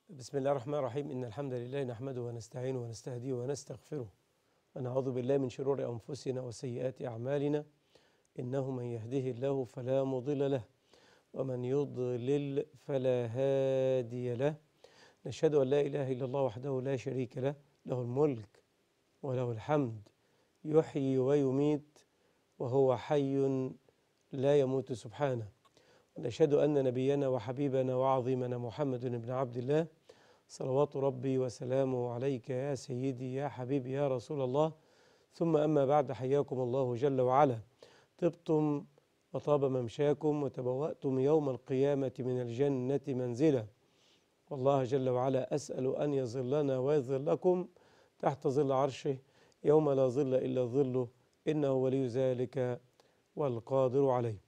بسم الله الرحمن الرحيم إن الحمد لله نحمده ونستعينه ونستهديه ونستغفره ونعوذ بالله من شرور أنفسنا وسيئات أعمالنا إنه من يهده الله فلا مضل له ومن يضلل فلا هادي له نشهد أن لا إله إلا الله وحده لا شريك له له الملك وله الحمد يحيي ويميت وهو حي لا يموت سبحانه ونشهد أن نبينا وحبيبنا وعظيمنا محمد بن عبد الله صلوات ربي وسلامه عليك يا سيدي يا حبيبي يا رسول الله ثم أما بعد حياكم الله جل وعلا طبتم وطاب ممشاكم وتبوأتم يوم القيامة من الجنة منزلا والله جل وعلا أسأل أن يظلنا ويظلكم تحت ظل عرشه يوم لا ظل إلا ظله إنه ولي ذلك والقادر عليه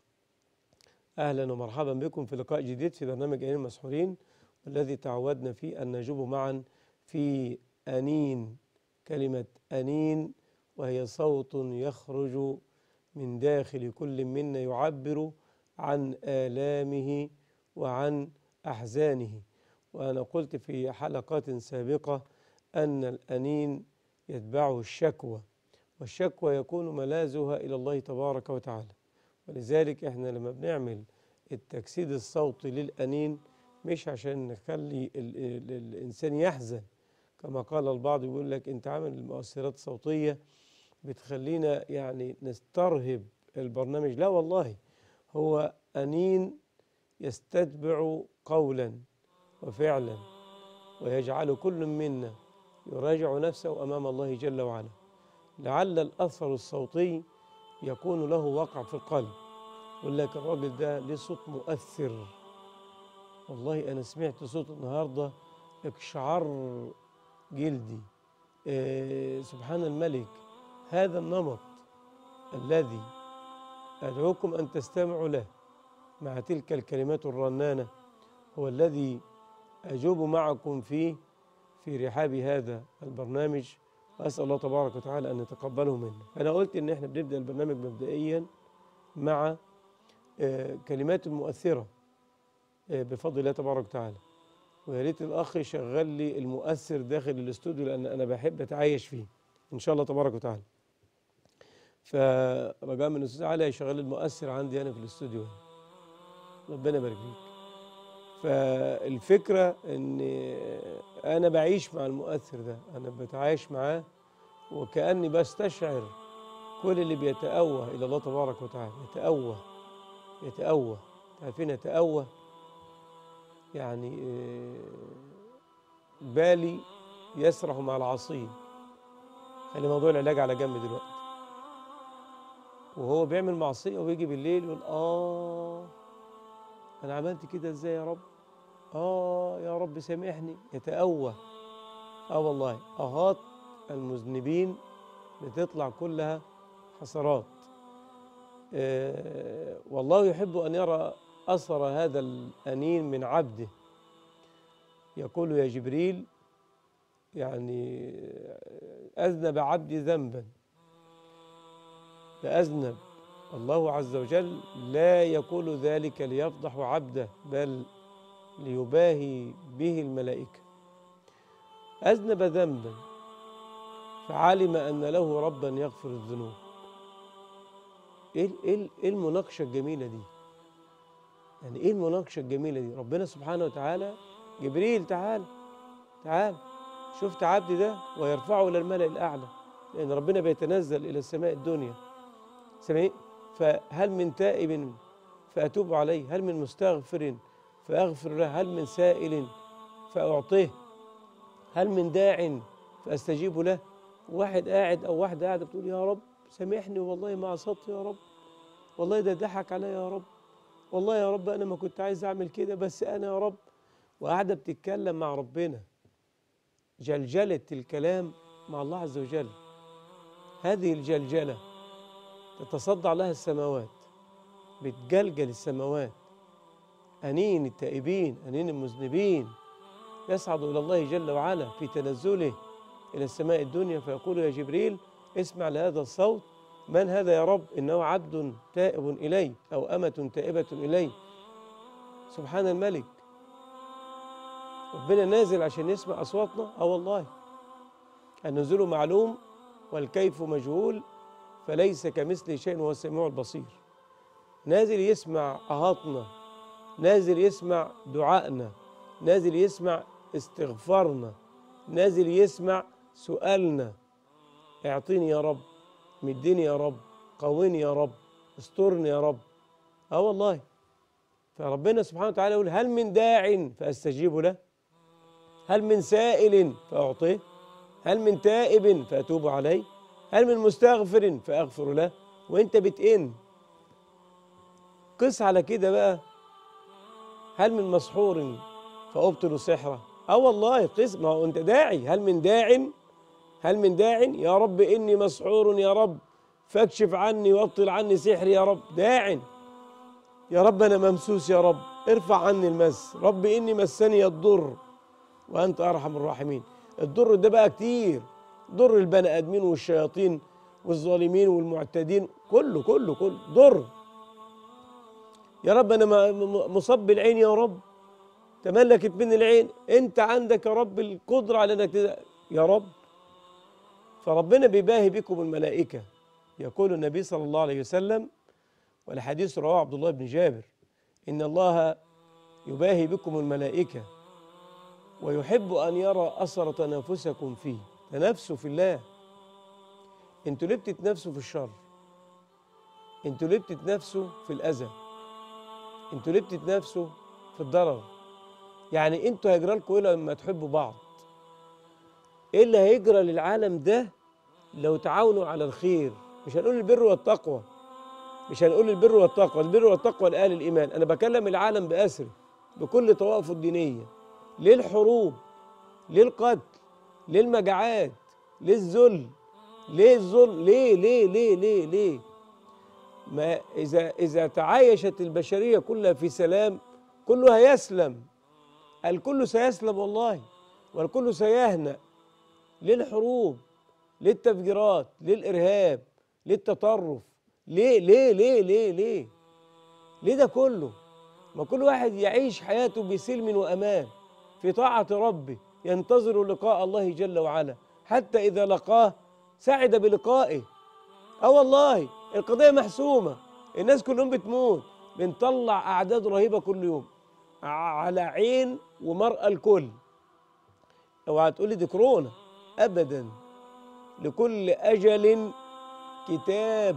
أهلا ومرحبا بكم في لقاء جديد في برنامج أنين المسحورين والذي تعودنا فيه أن نجوب معا في أنين كلمة أنين وهي صوت يخرج من داخل كل منا يعبر عن آلامه وعن أحزانه وأنا قلت في حلقات سابقة أن الأنين يتبعه الشكوى والشكوى يكون ملاذها إلى الله تبارك وتعالى ولذلك احنا لما بنعمل التجسيد الصوتي للأنين مش عشان نخلي ال ال الإنسان يحزن كما قال البعض يقول لك أنت عامل المؤثرات الصوتية بتخلينا يعني نسترهب البرنامج لا والله هو أنين يستتبع قولا وفعلا ويجعل كل منا يراجع نفسه أمام الله جل وعلا لعل الأثر الصوتي يكون له وقع في القلب يقول لك الراجل ده ليه صوت مؤثر والله أنا سمعت صوت النهاردة اقشعر جلدي إيه سبحان الملك هذا النمط الذي أدعوكم أن تستمعوا له مع تلك الكلمات الرنانة هو الذي أجوب معكم فيه في رحاب هذا البرنامج وأسأل الله تبارك وتعالى أن يتقبله منا أنا قلت إن إحنا بنبدأ البرنامج مبدئيا مع كلمات مؤثرة بفضل الله تبارك وتعالى ويا ريت الأخ يشغل لي المؤثر داخل الاستوديو لأن أنا بحب أتعايش فيه إن شاء الله تبارك وتعالى فرجاء من الأستاذ علي يشغل المؤثر عندي أنا في الاستوديو ربنا يبارك فيك فالفكرة ان انا بعيش مع المؤثر ده انا بتعايش معاه وكأني بستشعر كل اللي بيتأوه الى الله تبارك وتعالى يتأوه يتأوه عارفين يتأوه يعني بالي يسرح مع العصين خلي موضوع العلاج على جنب دلوقتي وهو بيعمل معصية ويجي بالليل يقول آه أنا عملت كده إزاي يا رب آه يا رب سامحني يتأوه آه والله أهات المذنبين بتطلع كلها حسرات آه والله يحب أن يرى أثر هذا الأنين من عبده يقول يا جبريل يعني أذنب عبدي ذنبا فأذنب الله عز وجل لا يقول ذلك ليفضح عبده بل ليباهي به الملائكة أذنب ذنبا فعلم أن له ربا يغفر الذنوب إيه, إيه, إيه المناقشة الجميلة دي يعني إيه المناقشة الجميلة دي ربنا سبحانه وتعالى جبريل تعال تعال شفت عبدي ده ويرفعه إلى الملأ الأعلى لأن ربنا بيتنزل إلى السماء الدنيا سمعين فهل من تائب فأتوب عليه هل من مستغفر فأغفر له هل من سائل فأعطيه هل من داع فأستجيب له واحد قاعد أو واحدة قاعدة بتقول يا رب سامحني والله ما عصبت يا رب والله ده ضحك عليا يا رب والله يا رب أنا ما كنت عايز أعمل كده بس أنا يا رب وقاعدة بتتكلم مع ربنا جلجلة الكلام مع الله عز وجل هذه الجلجلة تتصدع لها السماوات بتجلجل السماوات أنين التائبين أنين المذنبين يصعد إلى الله جل وعلا في تنزله إلى السماء الدنيا فيقول يا جبريل اسمع لهذا الصوت من هذا يا رب إنه عبد تائب إلي أو أمة تائبة إلي سبحان الملك ربنا نازل عشان يسمع أصواتنا اه والله النزول معلوم والكيف مجهول فليس كمثله شيء وهو السميع البصير نازل يسمع أهاتنا نازل يسمع دعائنا نازل يسمع استغفارنا نازل يسمع سؤالنا اعطيني يا رب مديني يا رب قويني يا رب استرني يا رب اه والله فربنا سبحانه وتعالى يقول هل من داع فاستجيب له هل من سائل فاعطيه هل من تائب فاتوب عليه هل من مستغفر فاغفر له وانت بتئن قس على كده بقى هل من مسحور فابطل سحره اه والله قس ما هو انت داعي هل من داع هل من داع يا رب اني مسحور يا رب فاكشف عني وابطل عني سحري يا رب داع يا رب انا ممسوس يا رب ارفع عني المس رب اني مسني الضر وانت ارحم الراحمين الضر ده بقى كتير ضر البني ادمين والشياطين والظالمين والمعتدين كله كله كله ضر يا رب انا مصاب بالعين يا رب تملكت مني العين انت عندك يا رب القدره على انك يا رب فربنا بيباهي بكم الملائكه يقول النبي صلى الله عليه وسلم والحديث رواه عبد الله بن جابر ان الله يباهي بكم الملائكه ويحب ان يرى اثر تنافسكم فيه تنافسوا في الله انتوا ليه بتتنافسوا في الشر انتوا ليه بتتنافسوا في الاذى انتوا ليه بتتنافسوا في الضرر يعني انتوا هيجرى لكم ايه لما تحبوا بعض ايه اللي هيجرى للعالم ده لو تعاونوا على الخير مش هنقول البر والتقوى مش هنقول البر والتقوى البر والتقوى لأهل الإيمان أنا بكلم العالم بأسره بكل طوائفه الدينية ليه الحروب ليه القتل ليه المجاعات ليه الذل ليه الظلم ليه ليه ليه ليه ليه ما إذا إذا تعايشت البشرية كلها في سلام كله هيسلم الكل سيسلم والله والكل سيهنأ ليه الحروب ليه التفجيرات ليه الإرهاب ليه التطرف ليه ليه ليه ليه ليه ليه ده كله ما كل واحد يعيش حياته بسلم وأمان في طاعة ربه ينتظر لقاء الله جل وعلا حتى إذا لقاه سعد بلقائه اه والله القضية محسومة الناس كلهم بتموت بنطلع أعداد رهيبة كل يوم على عين ومرأة الكل اوعى تقولي دي كورونا أبدا لكل أجل كتاب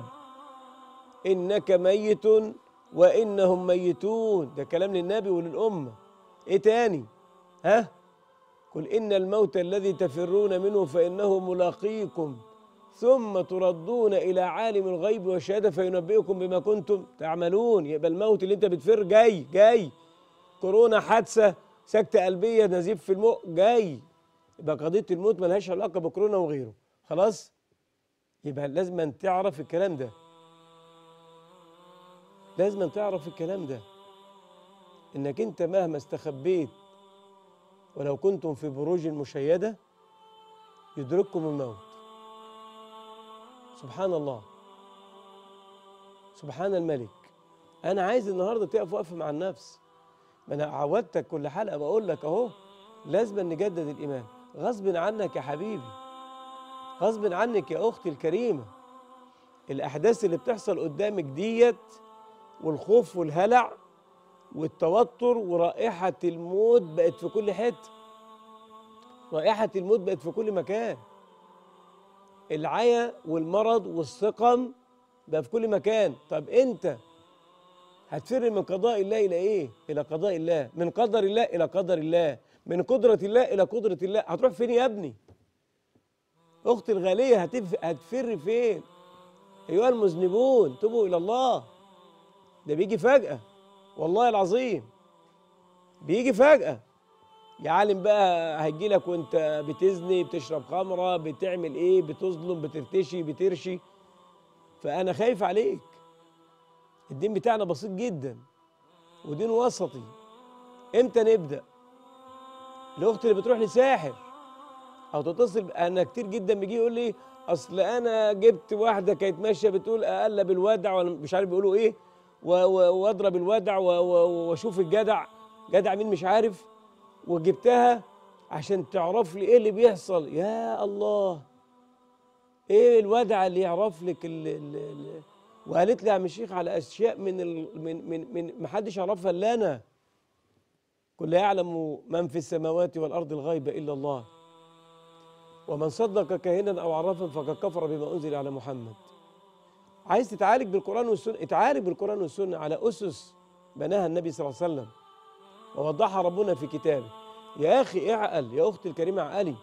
إنك ميت وإنهم ميتون ده كلام للنبي وللأمة إيه تاني ها قل إن الموت الذي تفرون منه فإنه ملاقيكم ثم تردون إلى عالم الغيب والشهادة فينبئكم بما كنتم تعملون يبقى الموت اللي أنت بتفر جاي جاي كورونا حادثة سكتة قلبية نزيف في المخ جاي يبقى قضية الموت ملهاش علاقة بكورونا وغيره خلاص يبقى لازم أن تعرف الكلام ده لازم أن تعرف الكلام ده انك انت مهما استخبيت ولو كنتم في بروج مشيده يدرككم الموت سبحان الله سبحان الملك انا عايز النهارده تقف وقفه مع النفس ما انا عودتك كل حلقه بقول لك اهو لازم نجدد الايمان غصب عنك يا حبيبي غصب عنك يا اختي الكريمه الاحداث اللي بتحصل قدامك ديت والخوف والهلع والتوتر ورائحه الموت بقت في كل حته رائحه الموت بقت في كل مكان العيا والمرض والسقم بقى في كل مكان طب انت هتفر من قضاء الله الى ايه الى قضاء الله من قدر الله الى قدر الله من قدرة الله الى قدرة الله هتروح فين يا ابني اختي الغالية هتف... هتفر فين ايها المذنبون توبوا الى الله ده بيجي فجأة والله العظيم بيجي فجأة يا عالم بقى هيجي لك وانت بتزني بتشرب خمرة بتعمل ايه بتظلم بترتشي بترشي فانا خايف عليك الدين بتاعنا بسيط جدا ودين وسطي امتى نبدا الاخت اللي بتروح لساحر او تتصل انا كتير جدا بيجي يقول لي اصل انا جبت واحده كانت ماشيه بتقول اقلب الودع ولا مش عارف بيقولوا ايه واضرب الودع واشوف الجدع جدع مين مش عارف وجبتها عشان تعرف لي ايه اللي بيحصل يا الله ايه الودع اللي يعرف لك ال ال ال وقالت لي يا عم الشيخ على اشياء من ال من من من ما حدش يعرفها الا انا قل لا يعلم من في السماوات والارض الغيب الا الله ومن صدق كاهنا او عرافا فقد كفر بما انزل على محمد عايز تتعالج بالقران والسنه اتعالج بالقران والسنه على اسس بناها النبي صلى الله عليه وسلم ووضحها ربنا في كتابه يا اخي اعقل يا اختي الكريمه اعقلي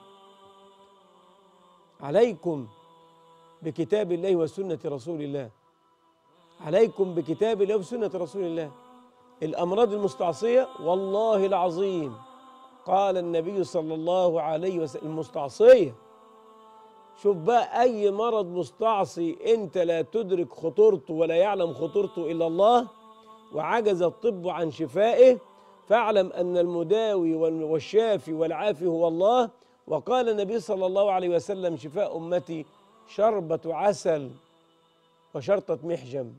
عليكم بكتاب الله وسنه رسول الله عليكم بكتاب الله وسنه رسول الله الامراض المستعصيه والله العظيم قال النبي صلى الله عليه وسلم المستعصيه شوف بقى اي مرض مستعصي انت لا تدرك خطورته ولا يعلم خطورته الا الله وعجز الطب عن شفائه فاعلم ان المداوي والشافي والعافي هو الله وقال النبي صلى الله عليه وسلم شفاء امتي شربة عسل وشرطة محجم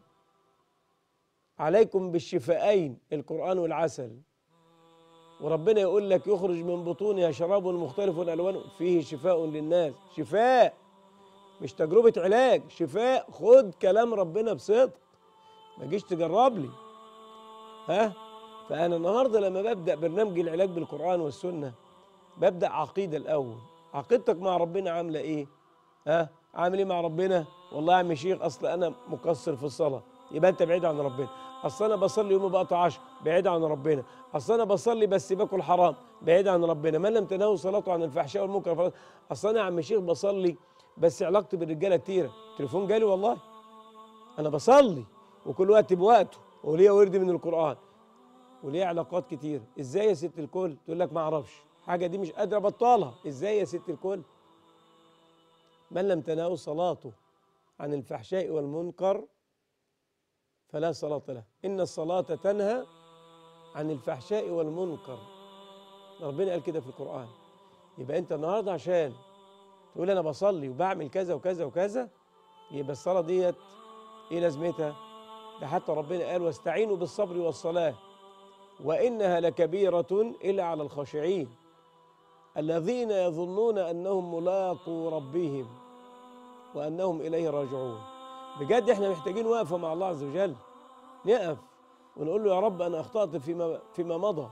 عليكم بالشفاءين القرآن والعسل وربنا يقول لك يخرج من بطونها شراب مختلف الوان فيه شفاء للناس شفاء مش تجربه علاج شفاء خد كلام ربنا بصدق ما تجيش تجرب لي ها فانا النهارده لما ببدا برنامج العلاج بالقران والسنه ببدا عقيده الاول عقيدتك مع ربنا عامله ايه ها عامل ايه مع ربنا والله يا عم شيخ اصل انا مقصر في الصلاه يبقى انت بعيد عن ربنا اصل انا بصلي يوم بقطع عشر بعيد عن ربنا اصل انا بصلي بس باكل حرام بعيد عن ربنا من لم تنهوا صلاته عن الفحشاء والمنكر فلا اصل انا يا عم شيخ بصلي بس علاقتي بالرجاله كتيره تليفون جالي والله انا بصلي وكل وقت بوقته وليا ورد من القران وليا علاقات كتير ازاي يا ست الكل تقول لك ما اعرفش حاجه دي مش قادره ابطلها ازاي يا ست الكل من لم تنهوا صلاته عن الفحشاء والمنكر فلا صلاة له إن الصلاة تنهى عن الفحشاء والمنكر ربنا قال كده في القرآن يبقى أنت النهاردة عشان تقول أنا بصلي وبعمل كذا وكذا وكذا يبقى الصلاة ديت إيه لازمتها؟ ده حتى ربنا قال واستعينوا بالصبر والصلاة وإنها لكبيرة إلا على الخاشعين الذين يظنون أنهم ملاقوا ربهم وأنهم إليه راجعون بجد احنا محتاجين وقفه مع الله عز وجل نقف ونقول له يا رب انا اخطات فيما فيما مضى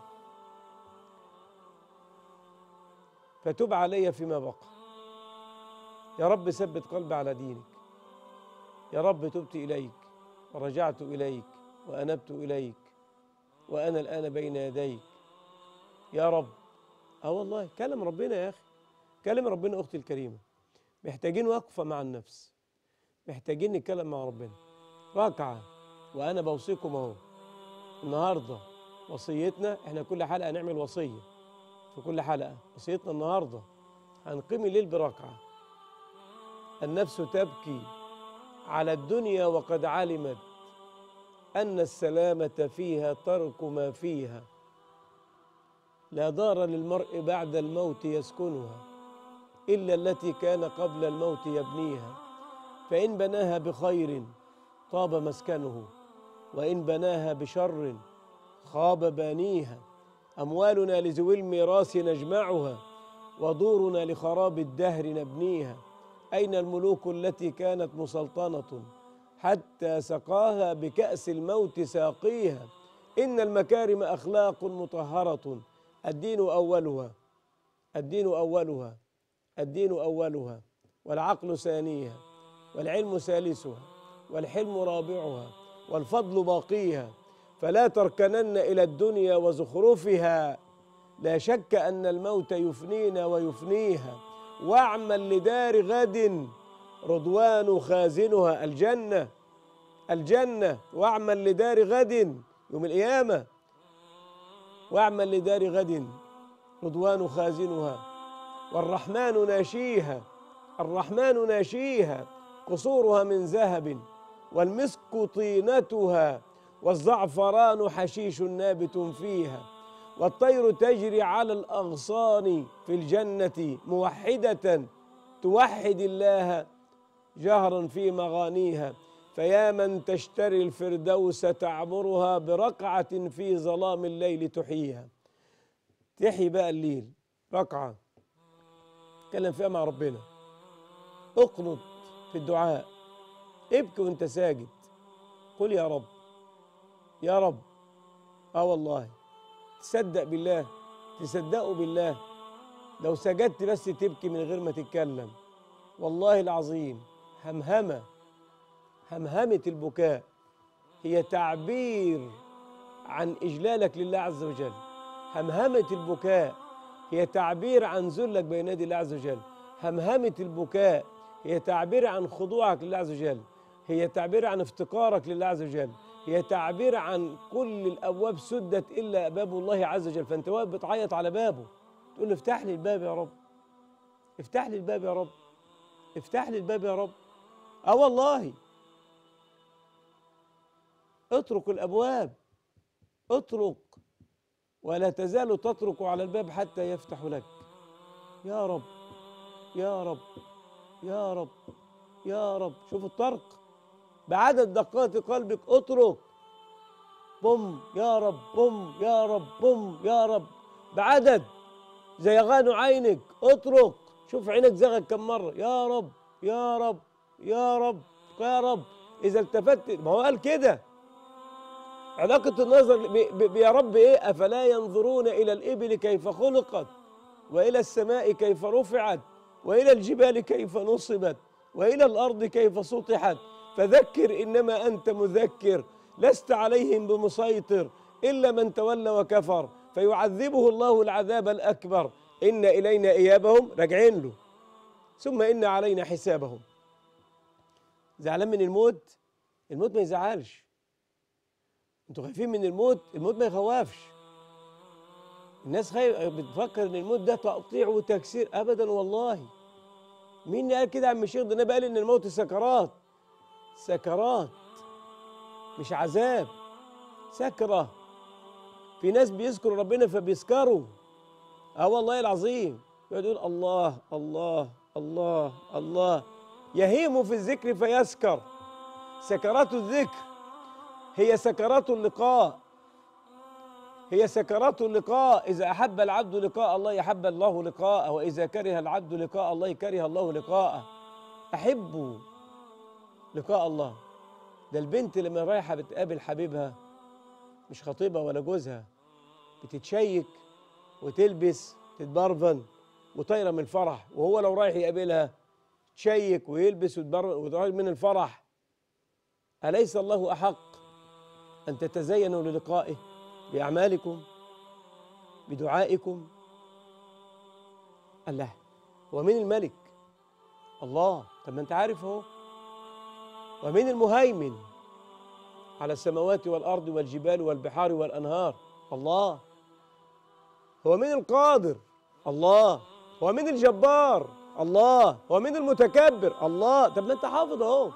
فتب علي فيما بقى يا رب ثبت قلبي على دينك يا رب تبت اليك ورجعت اليك وانبت اليك وانا الان بين يديك يا رب اه والله كلم ربنا يا اخي كلم ربنا اختي الكريمه محتاجين وقفه مع النفس محتاجين نتكلم مع ربنا ركعة وأنا بوصيكم أهو النهاردة وصيتنا إحنا كل حلقة نعمل وصية في كل حلقة وصيتنا النهاردة هنقيم الليل بركعة النفس تبكي على الدنيا وقد علمت أن السلامة فيها ترك ما فيها لا دار للمرء بعد الموت يسكنها إلا التي كان قبل الموت يبنيها فإن بناها بخير طاب مسكنه وإن بناها بشر خاب بانيها أموالنا لذوي الميراث نجمعها ودورنا لخراب الدهر نبنيها أين الملوك التي كانت مسلطنة حتى سقاها بكأس الموت ساقيها إن المكارم أخلاق مطهرة الدين أولها الدين أولها الدين أولها والعقل ثانيها والعلم ثالثها والحلم رابعها والفضل باقيها فلا تركنن الى الدنيا وزخرفها لا شك ان الموت يفنينا ويفنيها واعمل لدار غد رضوان خازنها الجنه الجنه واعمل لدار غد يوم القيامه واعمل لدار غد رضوان خازنها والرحمن ناشيها الرحمن ناشيها قصورها من ذهب والمسك طينتها والزعفران حشيش نابت فيها والطير تجري على الأغصان في الجنة موحدة توحد الله جهرا في مغانيها فيا من تشتري الفردوس تعمرها برقعة في ظلام الليل تحييها تحيي بقى الليل ركعة اتكلم فيها مع ربنا اقنط في الدعاء ابكي وانت ساجد قل يا رب يا رب اه والله تصدق بالله تصدقوا بالله لو سجدت بس تبكي من غير ما تتكلم والله العظيم همهمة همهمة البكاء هي تعبير عن إجلالك لله عز وجل همهمة البكاء هي تعبير عن ذلك بين يدي الله عز وجل همهمة البكاء هي تعبير عن خضوعك لله عز وجل هي تعبير عن افتقارك لله عز وجل هي تعبير عن كل الابواب سدت الا باب الله عز وجل فانت واقف بتعيط على بابه تقول له افتح لي الباب يا رب افتح لي الباب يا رب افتح لي الباب يا رب اه والله اترك الابواب اترك ولا تزال تطرق على الباب حتى يفتح لك يا رب يا رب يا رب يا رب شوف الطرق بعدد دقات قلبك اترك بم يا رب بم يا رب بم يا رب بعدد زيغان عينك اترك شوف عينك زغت كم مرة يا رب يا رب يا رب يا رب إذا التفت ما هو قال كده علاقة النظر ب- ب- يا رب إيه أفلا ينظرون إلى الإبل كيف خلقت وإلى السماء كيف رفعت وإلى الجبال كيف نصبت وإلى الأرض كيف سطحت فذكر إنما أنت مذكر لست عليهم بمسيطر إلا من تولى وكفر فيعذبه الله العذاب الأكبر إن إلينا إيابهم راجعين له ثم إن علينا حسابهم زعلان من الموت الموت ما يزعلش انتوا خايفين من الموت الموت ما يخوفش الناس خايف بتفكر ان الموت ده تقطيع وتكسير ابدا والله مين اللي قال كده يا عم الشيخ ده النبي قال ان الموت سكرات سكرات مش عذاب سكره في ناس بيذكروا ربنا فبيسكروا اه والله العظيم يقعد يقول الله الله الله الله يهيم في الذكر فيسكر سكرات الذكر هي سكرات اللقاء هي سكرات اللقاء إذا أحب العبد لقاء الله يحب الله لقاءه وإذا كره العبد لقاء الله كره الله لقاءه أحبوا لقاء الله ده البنت لما رايحة بتقابل حبيبها مش خطيبها ولا جوزها بتتشيك وتلبس تتبرفن وطايرة من الفرح وهو لو رايح يقابلها تشيك ويلبس ويتبرفن ويتغير من الفرح أليس الله أحق أن تتزينوا للقائه بأعمالكم بدعائكم الله ومن الملك الله طب ما أنت عارف أهو ومن المهيمن على السماوات والأرض والجبال والبحار والأنهار الله هو من القادر الله هو من الجبار الله هو من المتكبر الله طب ما أنت حافظ أهو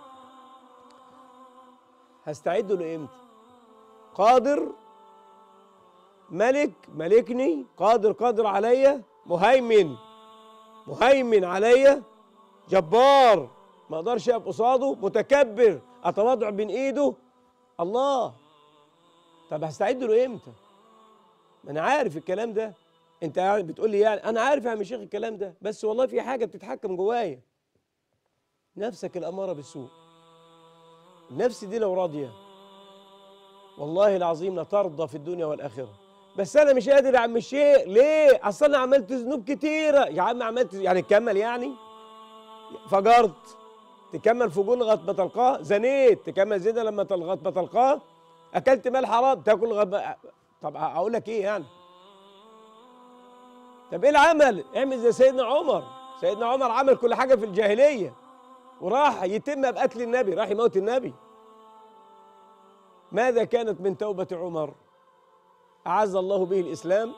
هستعد له امتى قادر ملك ملكني قادر قادر عليا مهيمن مهيمن عليا جبار ما اقدرش اقف قصاده متكبر اتواضع بين ايده الله طب هستعد له امتى ما انا عارف الكلام ده انت يعني بتقول لي يعني انا عارف يا عم الشيخ الكلام ده بس والله في حاجه بتتحكم جوايا نفسك الاماره بالسوء النفس دي لو راضيه والله العظيم لترضى في الدنيا والاخره بس انا مش قادر يا عم الشيخ ليه اصل انا عملت ذنوب كتيره يا عم عملت يعني تكمل يعني فجرت تكمل فجور لغايه ما تلقاه زنيت تكمل زنا لما تل- لغايه ما تلقاه اكلت مال حرام تاكل لغايه ما طب اقول لك ايه يعني طب ايه العمل اعمل زي سيدنا عمر سيدنا عمر عمل كل حاجه في الجاهليه وراح يتم بقتل النبي راح يموت النبي ماذا كانت من توبة عمر أعز الله به الإسلام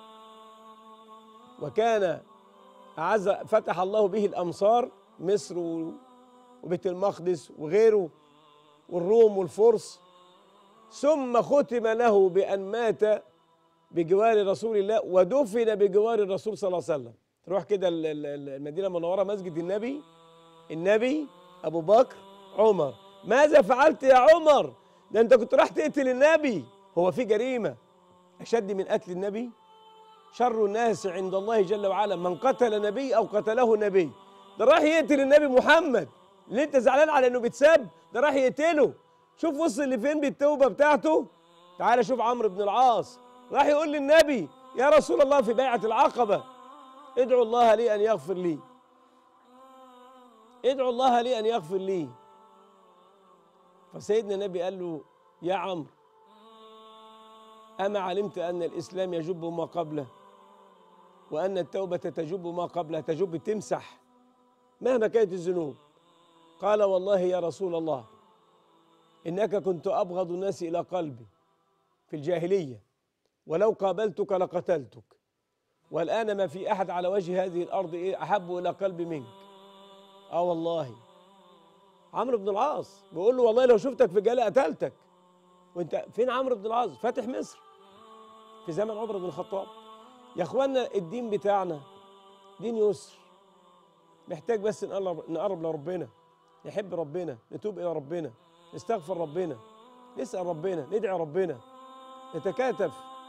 وكان أعز فتح الله به الأمصار مصر و- وبيت المقدس وغيره والروم والفرس ثم ختم له بأن مات بجوار رسول الله ودفن بجوار الرسول صلى الله عليه وسلم تروح كده ال- ال- ال- المدينة المنورة مسجد النبي النبي أبو بكر عمر ماذا فعلت يا عمر ده أنت كنت راح تقتل النبي هو في جريمة أشد من قتل النبي شر الناس عند الله جل وعلا من قتل نبي او قتله نبي ده راح يقتل النبي محمد اللي انت زعلان على انه بيتساب ده راح يقتله شوف وصل لفين بالتوبه بتاعته تعال شوف عمرو بن العاص راح يقول للنبي يا رسول الله في بيعه العقبه ادعو الله لي ان يغفر لي ادعو الله لي ان يغفر لي فسيدنا النبي قال له يا عمرو أما علمت أن الإسلام يجب ما قبله وأن التوبة تجب ما قبلها تجب تمسح مهما كانت الذنوب قال والله يا رسول الله إنك كنت أبغض الناس إلى قلبي في الجاهلية ولو قابلتك لقتلتك والآن ما في أحد على وجه هذه الأرض إيه أحب إلى قلبي منك آه والله عمرو بن العاص بيقول له والله لو شفتك في جالة قتلتك وانت فين عمرو بن العاص فاتح مصر في زمن عمر بن الخطاب يا اخوانا الدين بتاعنا دين يسر محتاج بس نقرب, نقرب لربنا نحب ربنا نتوب الى ربنا نستغفر ربنا نسال ربنا ندعي ربنا نتكاتف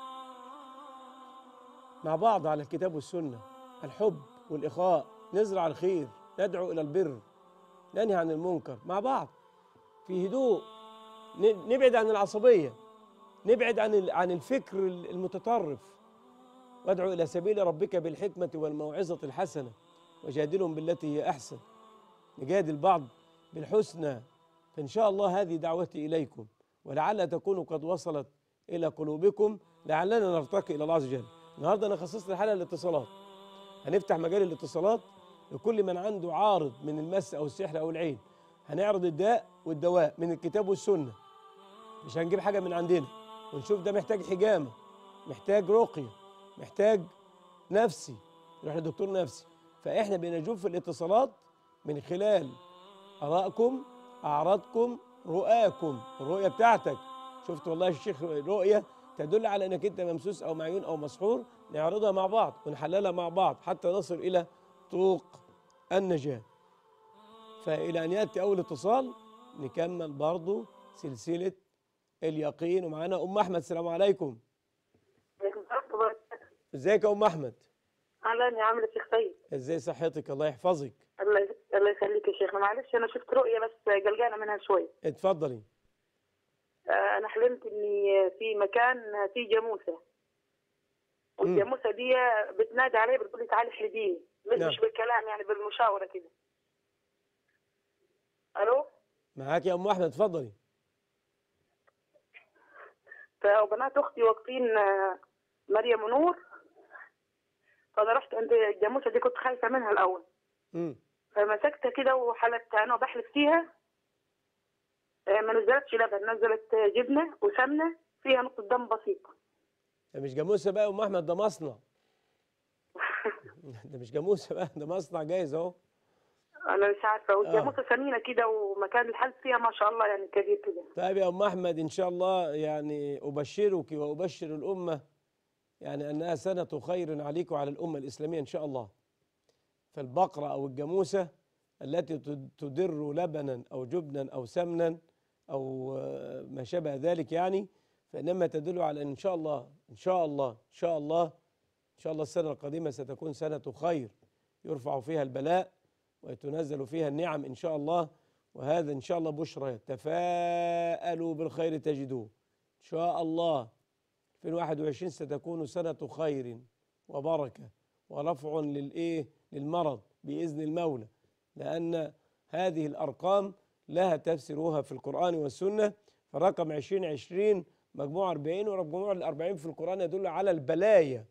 مع بعض على الكتاب والسنه الحب والاخاء نزرع الخير ندعو الى البر ننهي عن المنكر مع بعض في هدوء نبعد عن العصبيه نبعد عن عن الفكر المتطرف وادعو الى سبيل ربك بالحكمه والموعظه الحسنه وجادلهم بالتي هي احسن نجادل بعض بالحسنى فان شاء الله هذه دعوتي اليكم ولعل تكون قد وصلت الى قلوبكم لعلنا نرتقي الى الله عز وجل النهارده انا خصصت الحلقه الاتصالات هنفتح مجال الاتصالات لكل من عنده عارض من المس او السحر او العين هنعرض الداء والدواء من الكتاب والسنه مش هنجيب حاجه من عندنا ونشوف ده محتاج حجامه محتاج رقيه محتاج نفسي نروح لدكتور نفسي فاحنا بنجوب في الاتصالات من خلال ارائكم اعراضكم رؤاكم الرؤيه بتاعتك شفت والله الشيخ رؤيه تدل على انك انت ممسوس او معيون او مسحور نعرضها مع بعض ونحللها مع بعض حتى نصل الى طوق النجاه فالى ان ياتي اول اتصال نكمل برضو سلسله اليقين ومعانا ام احمد السلام عليكم ازيك يا ام احمد اهلا يا عامل الشيخ سيد ازاي صحتك الله يحفظك الله الله يخليك يا شيخ معلش انا شفت رؤيه بس قلقانه منها شويه اتفضلي آه، انا حلمت اني في مكان فيه جاموسه والجاموسه دي بتنادي علي بتقول لي تعالي احلبيني مش نعم. مش بالكلام يعني بالمشاوره كده الو معاك يا ام احمد اتفضلي فبنات اختي واقفين آه، مريم ونور فانا رحت عند الجاموسه دي كنت خايفه منها الاول امم فمسكتها كده وحلت انا وبحلف فيها آه، ما نزلتش لبن نزلت آه، جبنه وسمنه فيها نقطه دم بسيطه ده مش جاموسه بقى يا ام احمد ده مصنع ده مش جاموسه بقى ده مصنع جايز اهو انا مش عارفه والجاموسه سمينه كده ومكان الحلف فيها ما شاء الله يعني كبير كده طيب يا ام احمد ان شاء الله يعني ابشرك وابشر الامه يعني انها سنه خير عليك وعلى الامه الاسلاميه ان شاء الله فالبقره او الجاموسه التي تد- تدر لبنا او جبنا او سمنا او آه، ما شابه ذلك يعني فانما تدل على ان شاء الله ان شاء الله ان شاء الله ان شاء الله السنه القادمه ستكون سنه خير يرفع فيها البلاء وتنزل فيها النعم ان شاء الله وهذا ان شاء الله بشرى تفاءلوا بالخير تجدوه ان شاء الله 2021 ستكون سنه خير وبركه ورفع للايه للمرض باذن المولى لان هذه الارقام لها تفسيرها في القران والسنه فرقم 2020 مجموع 40 ومجموع ال 40 في القران يدل على البلايا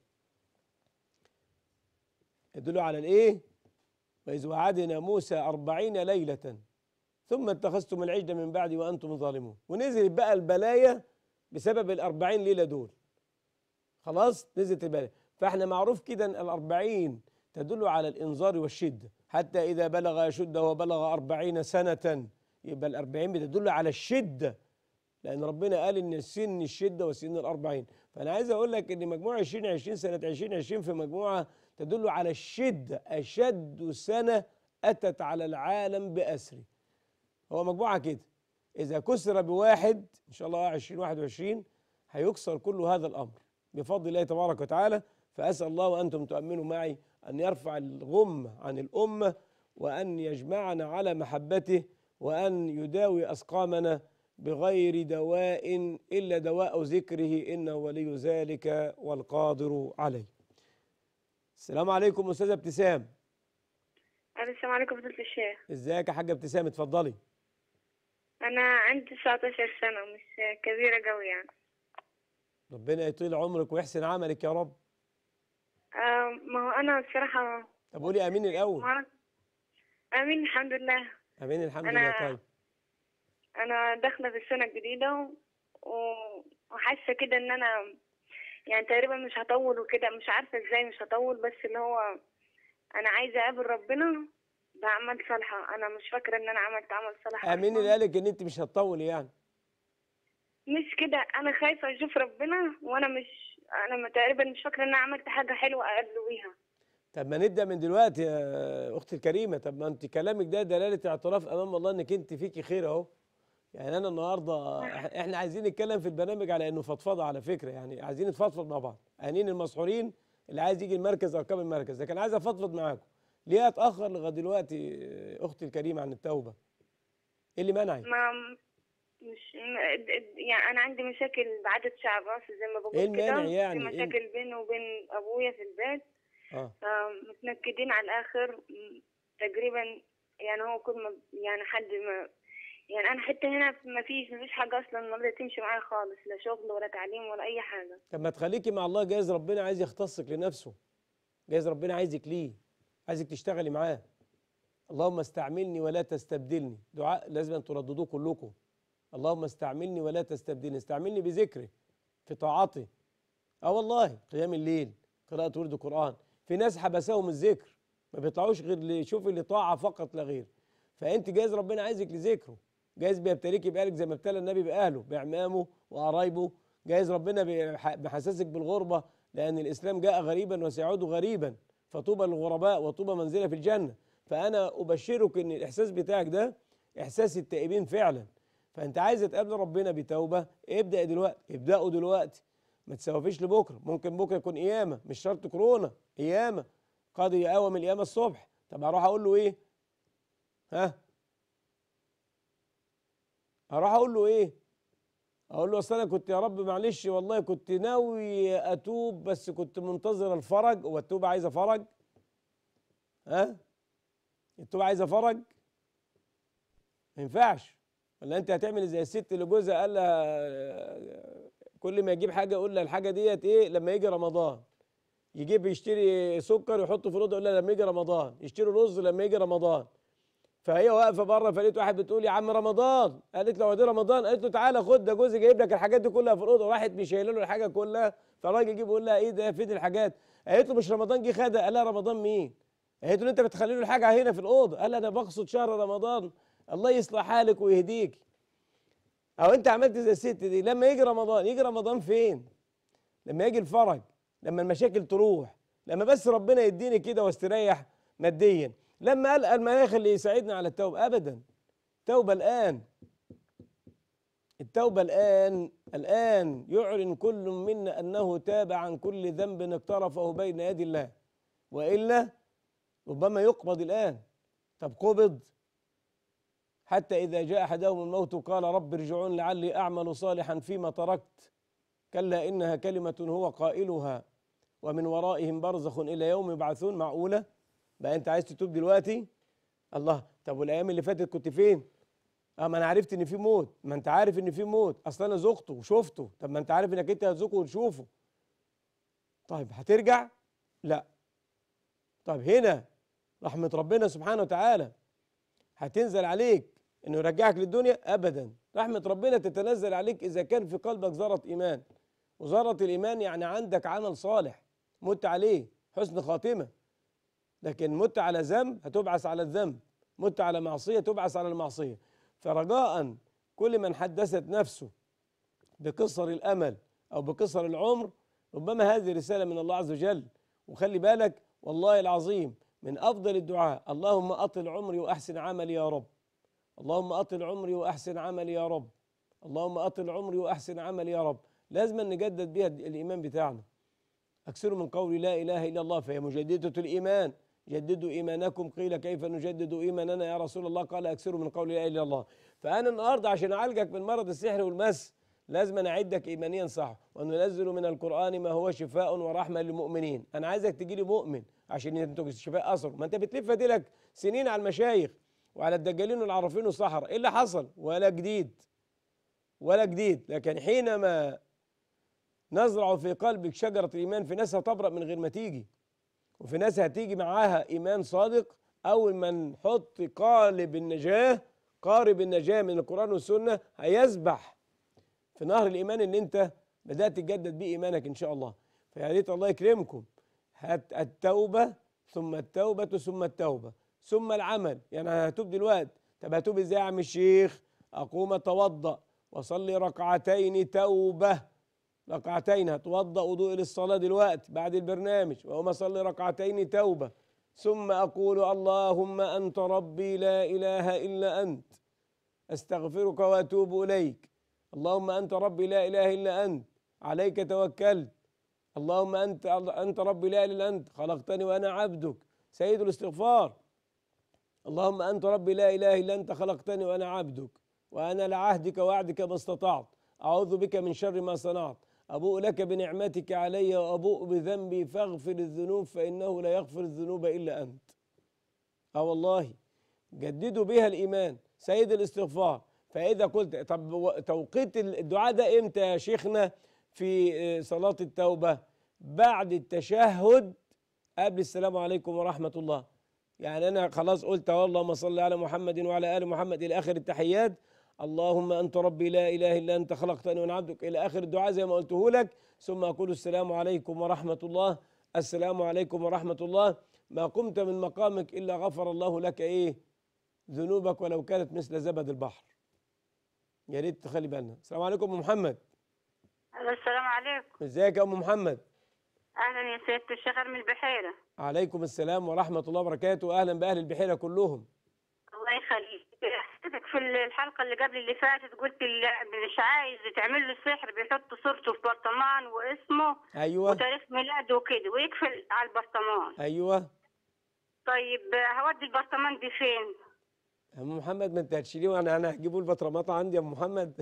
يدل على الايه وإذ وعدنا موسى أربعين ليلة ثم اتخذتم العجل من بعد وأنتم ظالمون ونزلت بقى البلايا بسبب الأربعين ليلة دول خلاص نزلت البلايا فاحنا معروف كده أن الأربعين تدل على الإنذار والشدة حتى إذا بلغ يشده وبلغ أربعين سنة يبقى الأربعين بتدل على الشدة لأن ربنا قال إن السن الشدة وسن الأربعين فأنا عايز أقول لك إن مجموعة 2020 سنة 2020 في مجموعة تدل على الشدة أشد سنة أتت على العالم بأسره هو مجموعة كده إذا كسر بواحد إن شاء الله 2021 هيكسر كل هذا الأمر بفضل الله تبارك وتعالى فأسأل الله وأنتم تؤمنوا معي أن يرفع الغم عن الأمة وأن يجمعنا على محبته وأن يداوي أسقامنا بغير دواء إلا دواء ذكره إنه ولي ذلك والقادر عليه السلام عليكم أستاذة ابتسام السلام عليكم فضيلة الشيخ ازيك يا حاجة ابتسام اتفضلي أنا عندي 19 سنة مش كبيرة قوي يعني ربنا يطيل عمرك ويحسن عملك يا رب آه ما هو أنا الصراحة طب قولي امين الاول ما أنا آمين الحمد لله امين الحمد أنا- لله طيب أنا داخلة في السنة الجديدة و- وحاسة كده إن أنا يعني تقريبا مش هطول وكده مش عارفة إزاي مش هطول بس اللي هو أنا عايزة أقابل ربنا بأعمال صالحة أنا مش فاكرة إن أنا عملت عمل صالح امين أصلاً. اللي قالك ان انت مش هتطولي يعني مش كده انا خايفه اشوف ربنا وانا مش انا ما- تقريبا مش فاكره ان انا عملت حاجه حلوه اقابله بيها طب ما نبدا من دلوقتي يا اختي الكريمه طب ما انت كلامك ده دلاله اعتراف امام الله انك انت فيكي خير اهو يعني انا النهارده إح- احنا عايزين نتكلم في البرنامج على انه فضفضه على فكره يعني عايزين نتفضفض مع بعض انين المسحورين اللي عايز يجي المركز ارقام المركز لكن عايز افضفض معاكم ليه اتاخر لغايه دلوقتي اختي الكريمه عن التوبه ايه اللي منعك ما مش م- يعني انا عندي مشاكل بعدد شعب راسي زي ما بقول إيه كده المانع يعني؟ في إيه مشاكل بيني وبين ابويا في البيت اه متنكدين على الاخر م- تقريبا يعني هو كل ما يعني حد ما يعني انا حتى هنا ما فيش ما فيش حاجه اصلا النهارده تمشي معايا خالص لا شغل ولا تعليم ولا اي حاجه طب ما تخليكي مع الله جايز ربنا عايز يختصك لنفسه جايز ربنا عايزك ليه عايزك تشتغلي معاه اللهم استعملني ولا تستبدلني دعاء لازم أن ترددوه كلكم اللهم استعملني ولا تستبدلني استعملني بذكري في طاعتي اه والله قيام الليل قراءة ورد القرآن في ناس حبسهم الذكر ما بيطلعوش غير لشوف اللي طاعة فقط لا غير فأنت جايز ربنا عايزك لذكره جايز بيبتليكي بأهلك زي ما ابتلى النبي بأهله بعمامه وقرايبه جايز ربنا بيح- بيحسسك بالغربة لأن الإسلام جاء غريبا وسيعود غريبا فطوبى للغرباء وطوبى منزلة في الجنة فأنا أبشرك إن الإحساس بتاعك ده إحساس التائبين فعلا فأنت عايز تقابل ربنا بتوبة ابدأ دلوقتي ابدأوا دلوقتي ما تسوفيش لبكره ممكن بكره يكون قيامه مش شرط كورونا قيامه قاضي يقوم القيامه الصبح طب هروح اقول له ايه ها هروح اقول له ايه اقول له اصل انا كنت يا رب معلش والله كنت ناوي اتوب بس كنت منتظر الفرج هو التوبه عايزه فرج ها التوبه عايزه فرج ما ينفعش ولا انت هتعمل زي الست اللي جوزها قال لها كل ما يجيب حاجه يقول لها الحاجه ديت ايه لما يجي رمضان يجيب يشتري سكر يحطه في الاوضه يقول لها لما يجي رمضان يشتري رز لما يجي رمضان فهي واقفه بره فلقيت واحد بتقول يا عم رمضان قالت له هو ده رمضان قالت له تعالى خد ده جوزي جايب لك الحاجات دي كلها في الاوضه راحت مش شايله له الحاجه كلها فالراجل يجي بيقول لها ايه ده فين الحاجات قالت له مش رمضان جه خدها قال لها رمضان مين قالت له انت بتخلي له الحاجه هنا في الاوضه قال لها انا بقصد شهر رمضان الله يصلح حالك ويهديك او انت عملت زي الست دي لما يجي رمضان يجي رمضان فين لما يجي الفرج لما المشاكل تروح لما بس ربنا يديني كده واستريح ماديا لما قال المناخ اللي يساعدنا على التوبه ابدا توبه الان التوبه الان الان يعلن كل منا انه تاب عن كل ذنب اقترفه بين يدي الله والا ربما يقبض الان طب قبض حتى إذا جاء أحدهم الموت قال رب ارجعون لعلي أعمل صالحا فيما تركت كلا إنها كلمة هو قائلها ومن ورائهم برزخ إلى يوم يبعثون معقولة بقى أنت عايز تتوب دلوقتي الله طب والأيام اللي فاتت كنت فين اه ما انا عرفت ان في موت ما انت عارف ان في موت اصل انا ذقته وشفته طب ما انت عارف انك انت هتذوقه وتشوفه طيب هترجع لا طيب هنا رحمة ربنا سبحانه وتعالى هتنزل عليك انه يرجعك للدنيا ابدا رحمه ربنا تتنزل عليك اذا كان في قلبك ذره ايمان وذره الايمان يعني عندك عمل صالح مت عليه حسن خاتمه لكن مت على ذنب هتبعث على الذنب مت على معصيه تبعث على المعصيه فرجاء كل من حدثت نفسه بقصر الامل او بقصر العمر ربما هذه رساله من الله عز وجل وخلي بالك والله العظيم من افضل الدعاء اللهم اطل عمري واحسن عملي يا رب اللهم اطل عمري واحسن عملي يا رب اللهم اطل عمري واحسن عملي يا رب لازم نجدد بيها الايمان بتاعنا أكثروا من قول لا إله إلا الله فهي مجددة الإيمان جددوا إيمانكم قيل كيف نجدد إيماننا يا رسول الله قال أكثروا من قول لا إله إلا الله فأنا النهاردة عشان أعالجك من مرض السحر والمس لازم أنا أعدك إيمانيا صح وننزل من القرآن ما هو شفاء ورحمة للمؤمنين أنا عايزك تجي لي مؤمن عشان ينتج الشفاء أثر ما أنت بتلف لك سنين على المشايخ وعلى الدجالين والعرافين والسحرة إيه اللي حصل ولا جديد ولا جديد لكن حينما نزرع في قلبك شجرة الإيمان في ناس هتبرأ من غير ما تيجي وفي ناس هتيجي معاها إيمان صادق أول ما نحط قالب النجاة قارب النجاة من القرآن والسنة هيسبح في نهر الإيمان اللي أنت بدأت تجدد بيه إيمانك إن شاء الله فيا ريت الله يكرمكم هات التوبة ثم التوبة ثم التوبة ثم العمل يعني أنا هتوب دلوقتي طب هتوب إزاي يا عم الشيخ أقوم أتوضأ وأصلي ركعتين توبة ركعتين هتوضأ وضوء للصلاة دلوقتي بعد البرنامج وأقوم أصلي ركعتين توبة ثم أقول اللهم أنت ربي لا إله إلا أنت أستغفرك وأتوب إليك اللهم أنت ربي لا إله إلا أنت عليك توكلت اللهم أنت أنت ربي لا إله إلا أنت خلقتني وأنا عبدك سيد الاستغفار اللهم أنت ربي لا إله إلا أنت خلقتني وأنا عبدك وأنا لعهدك وعدك ما استطعت أعوذ بك من شر ما صنعت أبوء لك بنعمتك علي وأبوء بذنبي فاغفر الذنوب فإنه لا يغفر الذنوب إلا أنت اه والله جددوا بها الإيمان سيد الاستغفار فإذا قلت طب و- توقيت الدعاء ده إمتى يا شيخنا في آه، صلاة التوبة بعد التشهد قبل السلام عليكم ورحمة الله يعني أنا خلاص قلت اللهم صل على محمد وعلى آل محمد إلى آخر التحيات اللهم أنت ربي لا إله إلا أنت خلقتني وأنا عبدك إلى آخر الدعاء زي ما قلته لك ثم أقول السلام عليكم ورحمة الله السلام عليكم ورحمة الله ما قمت من مقامك إلا غفر الله لك إيه ذنوبك ولو كانت مثل زبد البحر يا ريت تخلي بالنا السلام عليكم أم محمد السلام عليكم ازيك يا أم محمد اهلا يا سياده الشيخ من البحيره عليكم السلام ورحمة الله وبركاته أهلا بأهل البحيرة كلهم الله يخليك حضرتك في الحلقه اللي قبل اللي فاتت قلت اللي مش عايز تعمل له سحر بيحط صورته في برطمان واسمه أيوة وتاريخ ميلاده وكده ويقفل على البرطمان أيوة طيب هودي البرطمان دي فين؟ يا أم محمد ما أنت هتشيليه أنا أنا هجيبه البطرماطة عندي يا أم محمد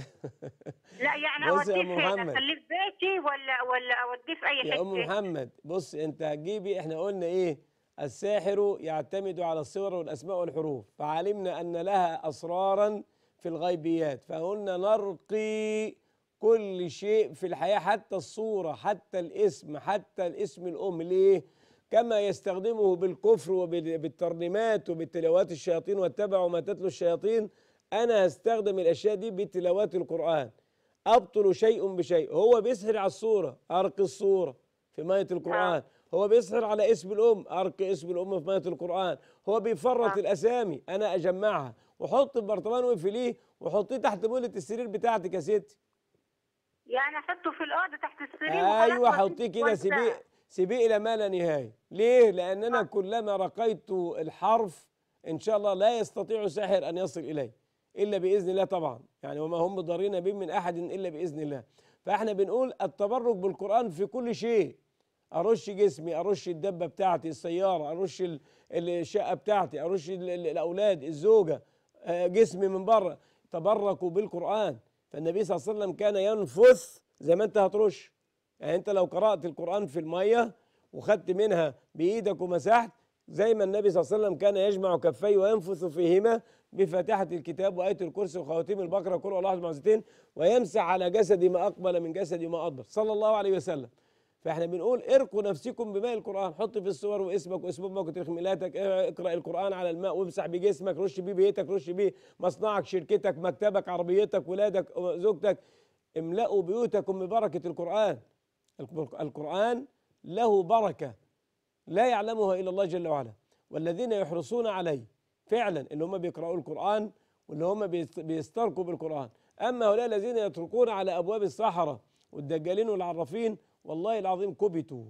لا يعني بص يا اوديه أم فين؟ محمد. اخليه في بيتي ولا ولا اوديه في اي يا ام حته؟ محمد بص انت هتجيبي احنا قلنا ايه الساحر يعتمد على الصور والاسماء والحروف فعلمنا ان لها اسرارا في الغيبيات فقلنا نرقي كل شيء في الحياه حتى الصوره حتى الاسم حتى الاسم الام ليه كما يستخدمه بالكفر وبالترنيمات وبالتلاوات الشياطين واتبعوا ما تتلو الشياطين انا هستخدم الاشياء دي بتلاوات القران ابطل شيء بشيء هو بيسحر على الصوره ارقي الصوره في ميه القران هو بيسحر على اسم الام ارقي اسم الام في ميه القران هو بيفرط آه. الاسامي انا اجمعها وحط البرطمان واقفليه وحطيه تحت مولة السرير بتاعتك يا ستي يعني احطه في الاوضه تحت السرير وخلاص ايوه وأسيبه حطيه كده وأنساه. سيبيه سيبيه الى ما لا نهايه ليه لان انا كلما رقيت الحرف ان شاء الله لا يستطيع ساحر ان يصل اليه الا باذن الله طبعا يعني وما هم ضارين به من احد الا باذن الله فاحنا بنقول التبرك بالقران في كل شيء ارش جسمي ارش الدبه بتاعتي السياره ارش ال- الشقه بتاعتي ارش ال- ال- الاولاد الزوجه آه، جسمي من بره تبركوا بالقران فالنبي صلى الله عليه وسلم كان ينفث زي ما انت هترش يعني انت لو قرات القران في الميه وخدت منها بايدك ومسحت زي ما النبي صلى الله عليه وسلم كان يجمع كفيه وينفث فيهما بفاتحه الكتاب وايه الكرسي وخواتيم البقره كل الله معزتين ويمسح على جسدي ما اقبل من جسدي ما ادبر صلى الله عليه وسلم فاحنا بنقول ارقوا نفسكم بماء القران حط في الصور واسمك واسم امك وتخميلاتك اقرا القران على الماء وامسح بجسمك رش بيه بيتك رش بيه مصنعك شركتك مكتبك عربيتك ولادك زوجتك املأوا بيوتكم ببركه القران الق- القرآن له بركة لا يعلمها إلا الله جل وعلا والذين يحرصون عليه فعلا اللي هم بيقرأوا القرآن واللي هم بيست- بيسترقوا بالقرآن أما هؤلاء الذين يتركون على أبواب الصحراء والدجالين والعرافين والله العظيم كبتوا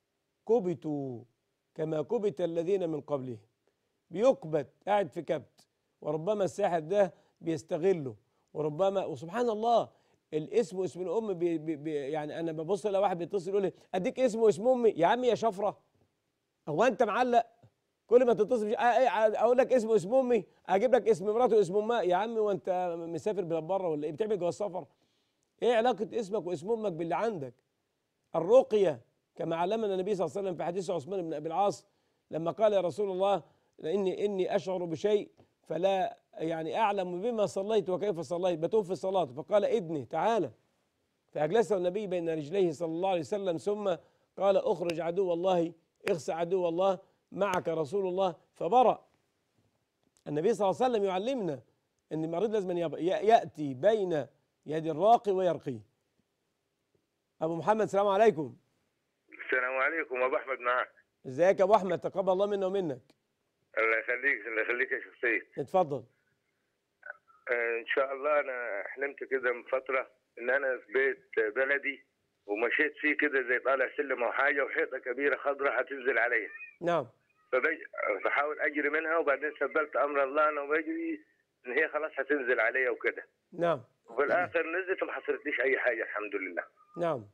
كبتوا كما كبت الذين من قبلهم بيكبت قاعد في كبت وربما الساحر ده بيستغله وربما وسبحان الله الاسم واسم الام بي بي بي يعني انا ببص لو واحد بيتصل يقول لي اديك اسم واسم امي يا عم يا شفره هو انت معلق كل ما تتصل بش- آه إيه، ع- اقول لك اسم واسم امي اجيب لك اسم مراته واسم امها يا عم وانت مسافر بلاد بره ولا ايه بتعمل جواز سفر ايه علاقه اسمك واسم امك باللي عندك الرقيه كما علمنا النبي صلى الله عليه وسلم في حديث عثمان بن ابي العاص لما قال يا رسول الله اني اني اشعر بشيء فلا يعني اعلم بما صليت وكيف صليت بتوه في الصلاه فقال ادني تعالى فاجلسه النبي بين رجليه صلى الله عليه وسلم ثم قال اخرج عدو الله اخسى عدو الله معك رسول الله فبرأ النبي صلى الله عليه وسلم يعلمنا ان المريض لازم يب- ي- ياتي بين يد الراقي ويرقيه ابو محمد السلام عليكم السلام عليكم ابو احمد معك ازيك يا ابو احمد تقبل الله منا ومنك الله يخليك الله يخليك يا شيخ سيد اتفضل آه، ان شاء الله انا حلمت كده من فتره ان انا في بيت بلدي ومشيت فيه كده زي طالع سلم او حاجه وحيطه كبيره خضراء هتنزل عليا نعم فبج... بحاول اجري منها وبعدين سبلت امر الله انا وبجري ان هي خلاص هتنزل عليا وكده نعم وفي الاخر نزلت وما حصلتليش اي حاجه الحمد لله نعم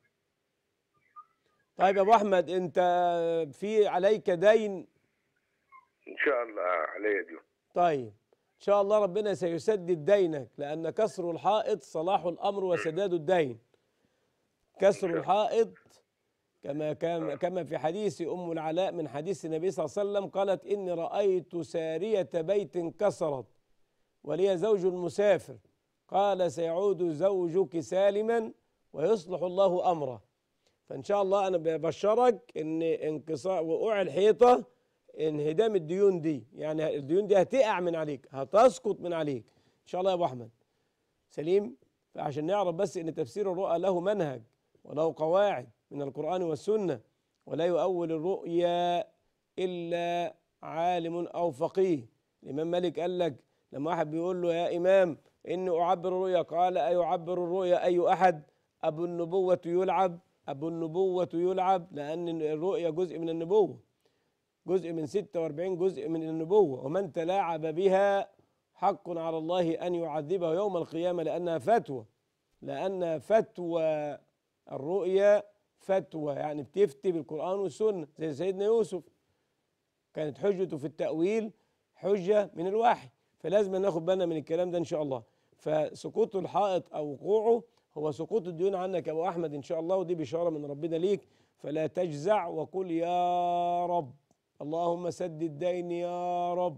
طيب يا ابو احمد انت في عليك دين ان شاء الله عليا دي طيب ان شاء الله ربنا سيسدد دينك لان كسر الحائط صلاح الامر وسداد الدين كسر الحائط كما كان كما في حديث ام العلاء من حديث النبي صلى الله عليه وسلم قالت اني رايت ساريه بيت كسرت ولي زوج مسافر قال سيعود زوجك سالما ويصلح الله امره فان شاء الله انا ببشرك ان انكسار وقوع الحيطه انهدام الديون دي يعني الديون دي هتقع من عليك هتسقط من عليك ان شاء الله يا ابو احمد سليم فعشان نعرف بس ان تفسير الرؤى له منهج وله قواعد من القران والسنه ولا يؤول الرؤيا الا عالم او فقيه الامام مالك قال لك لما واحد بيقول له يا امام اني اعبر الرؤيا قال ايعبر الرؤيا اي احد ابو النبوه يلعب ابو النبوه يلعب لان الرؤيا جزء من النبوه جزء من 46 جزء من النبوة ومن تلاعب بها حق على الله أن يعذبه يوم القيامة لأنها فتوى لأن فتوى الرؤيا فتوى يعني بتفتي بالقرآن والسنة زي سيدنا يوسف كانت حجته في التأويل حجة من الوحي فلازم ناخد بالنا من الكلام ده إن شاء الله فسقوط الحائط أو وقوعه هو سقوط الديون عنك يا أبو أحمد إن شاء الله ودي بشارة من ربنا ليك فلا تجزع وقل يا رب اللهم سدد ديني يا رب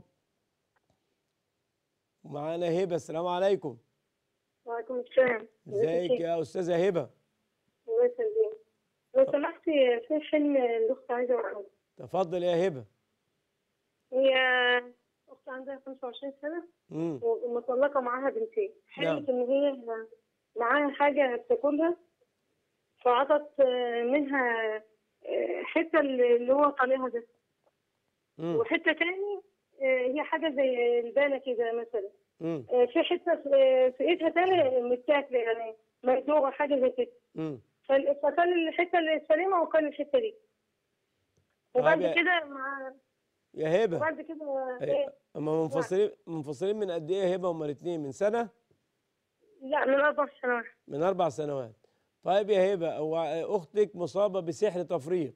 ومعانا هبه السلام عليكم وعليكم السلام ازيك يا استاذه هبه الله يسلمك لو سمحتي في حلم الأخت عايزة أقول تفضل يا هبه هي أخت عندها 25 سنة امم ومطلقة معاها بنتين حلمت نعم. إن هي معاها حاجة بتاكلها فعطت منها حتة اللي هو طالعها ده امم وحتة تاني هي حاجة زي البانة كده مثلا امم في حتة في في ايدها تاني متاكلة يعني مقدورة حاجة زي كده امم فال- فكان الحتة السليمة وكان الحتة دي وبعد طيب يا- كده مع يا هبه وبعد كده أي- ايه اما منفصلين منفصلين من قد ايه يا هبه هما الاثنين من سنه لا من أربع سنوات من اربع سنوات طيب يا هبه هو اختك مصابه بسحر تفريق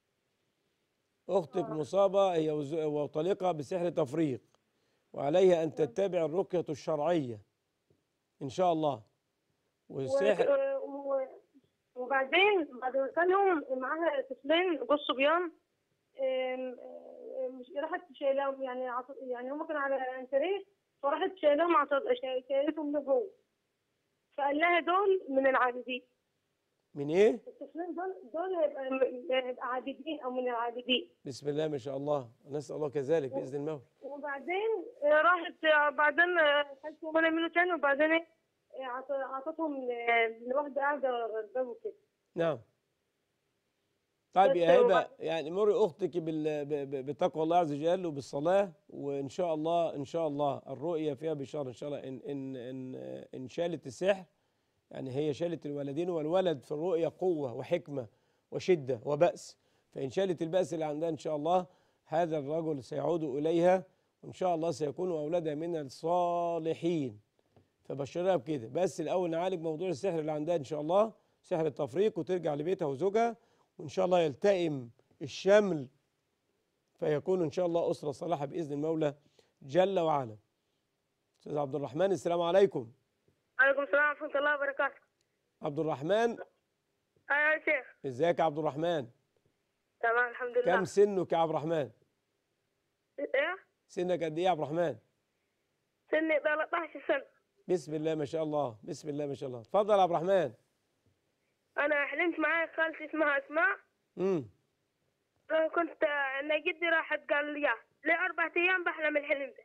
اختك مصابه هي وز- وطليقه بسحر تفريق وعليها ان تتبع الرقيه الشرعيه ان شاء الله والسحر و- و- وبعدين بعد ما كانوا معاها طفلين جوز صبيان آم، آم، مش راحت شايلاهم يعني عط- يعني هم كانوا على انتريه فراحت شايلاهم عط- شا- شايلتهم لجوه فقال لها دول من العابدين من ايه الطفلين دول دول هيبقى هيبقى عابدين او من العابدين بسم الله ما شاء الله نسال الله كذلك باذن المولى وبعدين آه، راحت آه، بعدين آه، خدت منها منه تاني وبعدين إيه، آه، عط- عطتهم ل- لواحدة قاعدة غلبان وكده نعم طيب بس يا هو هبه بقى- يعني مري اختك بال- ب- ب- بتقوى الله عز وجل وبالصلاه وان شاء الله ان شاء الله الرؤيه فيها بشاره ان شاء الله ان ان ان ان شالت السحر يعني هي شالت الولدين والولد في الرؤيه قوه وحكمه وشده وبأس فان شالت البأس اللي عندها ان شاء الله هذا الرجل سيعود اليها وان شاء الله سيكون اولادها من الصالحين فبشرها بكده بس الاول نعالج موضوع السحر اللي عندها ان شاء الله سحر التفريق وترجع لبيتها وزوجها وان شاء الله يلتئم الشمل فيكون ان شاء الله اسره صالحه باذن المولى جل وعلا استاذ عبد الرحمن السلام عليكم وعليكم السلام ورحمة الله وبركاته عبد الرحمن أيوة يا شيخ ازيك يا عبد الرحمن تمام الحمد لله كم سنك يا عبد الرحمن إيه سنك قد ايه يا عبد الرحمن سني 13 سنة بسم الله ما شاء الله بسم الله ما شاء الله اتفضل يا عبد الرحمن أنا حلمت معايا خالتي اسمها أسماء امم أنا كنت أنا جدي راحت قال لي إياه. لي أربع أيام بحلم الحلم ده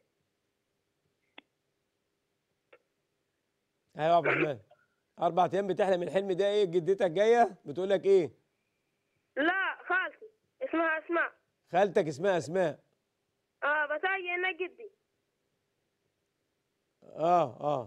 ايوه يا عبد الرحمن اربع ايام بتحلم الحلم ده ايه جدتك جايه بتقول لك ايه لا خالتي اسمها أسماء خالتك اسمها اسماء آه بس هي أنا جدي اه اه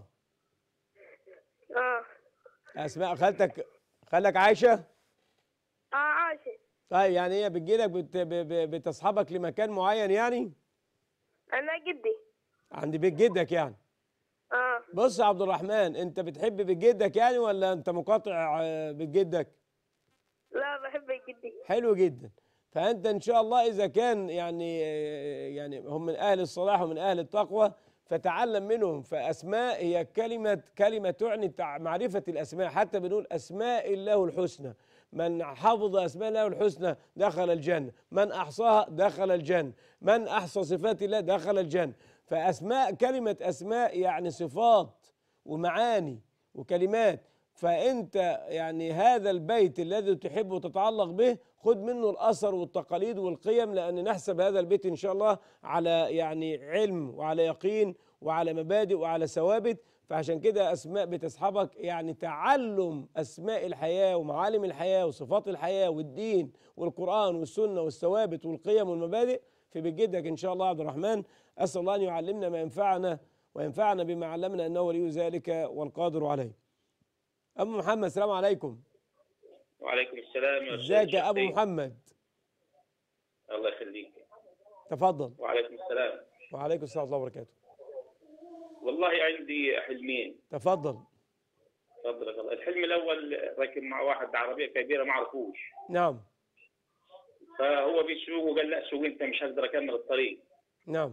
آه اسماء خالتك خالك عايشه آه عايشة طيب يعني هي بتجيلك بت... ب... ب... بتصحبك لمكان معين يعني أنا جدي عند بيت جدك يعني آه بص يا عبد الرحمن انت بتحب بيت جدك يعني ولا انت مقاطع آه، بيت جدك لا بحب جدي حلو جدا فانت ان شاء الله اذا كان يعني يعني هم من اهل الصلاح ومن اهل التقوى فتعلم منهم فاسماء هي كلمه كلمه تعني تع- معرفه الاسماء حتى بنقول اسماء الله الحسنى من حفظ اسماء الله الحسنى دخل الجنه من احصاها دخل الجنه من احصى صفات الله دخل الجنه فاسماء كلمه اسماء يعني صفات ومعاني وكلمات فانت يعني هذا البيت الذي تحب وتتعلق به خذ منه الاثر والتقاليد والقيم لان نحسب هذا البيت ان شاء الله على يعني علم وعلى يقين وعلى مبادئ وعلى ثوابت فعشان كده اسماء بتصحبك يعني تعلم اسماء الحياه ومعالم الحياه وصفات الحياه والدين والقران والسنه والثوابت والقيم والمبادئ في بيت جدك ان شاء الله يا عبد الرحمن اسال الله ان يعلمنا ما ينفعنا وينفعنا بما علمنا انه ولي ذلك والقادر عليه ابو محمد السلام عليكم وعليكم السلام يا أستاذ ازيك يا ابو شفيق. محمد الله يخليك تفضل وعليكم السلام وعليكم السلام ورحمه الله وبركاته والله عندي حلمين تفضل تفضلك الله الحلم الاول راكب مع واحد عربيه كبيره ما اعرفوش نعم فهو بيسوق وقال لا سوق انت مش هقدر اكمل الطريق نعم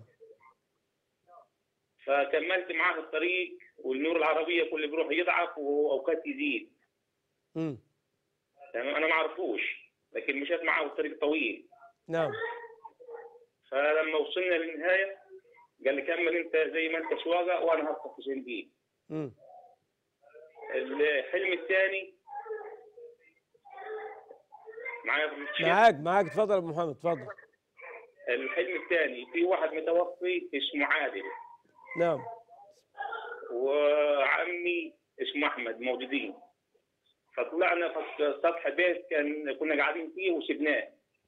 فكملت معاه الطريق والنور العربيه كل بيروح يضعف واوقات يزيد امم تمام انا ما اعرفوش لكن مشيت معاه الطريق طويل نعم فلما وصلنا للنهايه قال لي كمل انت زي ما انت سواقه وانا هركب في جنبي امم الحلم الثاني معايا في الشيخ؟ معاك معاك اتفضل يا ابو محمد اتفضل الحلم الثاني في واحد متوفي اسمه عادل نعم وعمي اسمه احمد موجودين فطلعنا في سطح بيت كان كنا قاعدين فيه وسبناه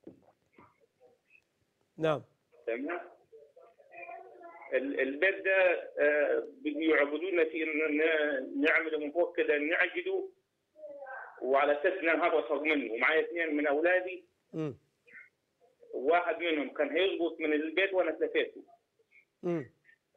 نعم تمام ال- البيت ده آه، بيعبدونا فيه إن ن- نعمل من فوق كده نعجده وعلى اساس ان انا هبقى منه ومعايا اثنين من اولادي امم واحد منهم كان هيظبط من البيت وانا اتلفيته امم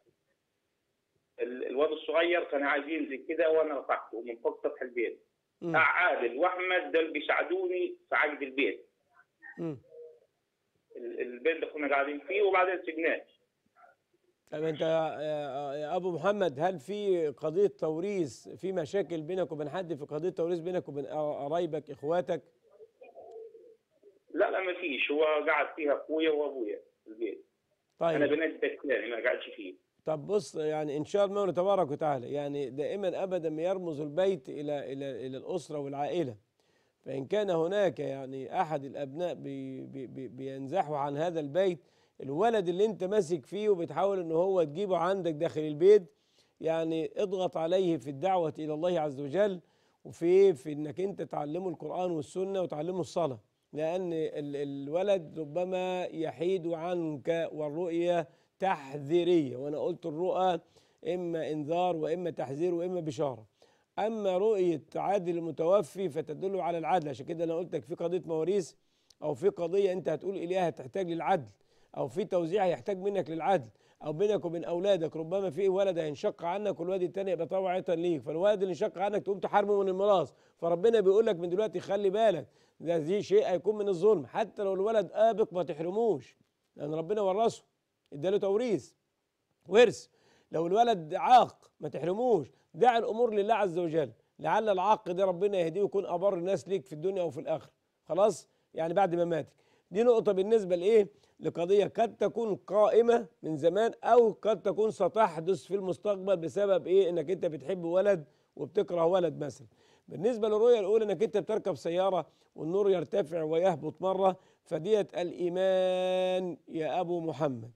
ال- الواد الصغير كان عايز ينزل كده وانا رفعته من فوق سطح البيت امم عادل واحمد دول بيساعدوني في عقد البيت امم ال- البيت ده كنا قاعدين فيه وبعدين سبناه طب انت يا يا ابو محمد هل في قضيه توريث في مشاكل بينك وبين حد في قضيه توريث بينك وبين قرايبك اخواتك لا لا ما فيش هو قاعد فيها اخويا وابويا في البيت انا طيب بنجد الثاني ما قاعدش فيه طب بص يعني ان شاء الله تبارك وتعالى يعني دائما ابدا ما يرمز البيت الى الى الى الاسره والعائله فان كان هناك يعني احد الابناء بي بي بي بينزحوا عن هذا البيت الولد اللي انت ماسك فيه وبتحاول ان هو تجيبه عندك داخل البيت يعني اضغط عليه في الدعوه الى الله عز وجل وفي في انك انت تعلمه القران والسنه وتعلمه الصلاه لان ال- الولد ربما يحيد عنك والرؤيه تحذيريه وانا قلت الرؤى اما انذار واما تحذير واما بشاره اما رؤيه عادل المتوفي فتدل على العدل عشان كده انا قلت لك في قضيه مواريث او في قضيه انت هتقول اليها تحتاج للعدل او في توزيع هيحتاج منك للعدل او بينك وبين اولادك ربما في ولد هينشق عنك والواد التاني يبقى طوعة ليك فالولد اللي انشق عنك تقوم تحاربه من الميراث فربنا بيقول لك من دلوقتي خلي بالك ده دي شيء هيكون من الظلم حتى لو الولد ابق ما تحرموش لان ربنا ورثه اداله توريث ورث لو الولد عاق ما تحرموش دع الامور لله عز وجل لعل العاق ده ربنا يهديه ويكون ابر الناس ليك في الدنيا وفي الاخره خلاص يعني بعد ما ماتك دي نقطه بالنسبه لايه لقضيه قد تكون قائمه من زمان او قد تكون ستحدث في المستقبل بسبب ايه انك انت بتحب ولد وبتكره ولد مثلا بالنسبه للرؤيه الاولى انك انت بتركب سياره والنور يرتفع ويهبط مره فديت الايمان يا ابو محمد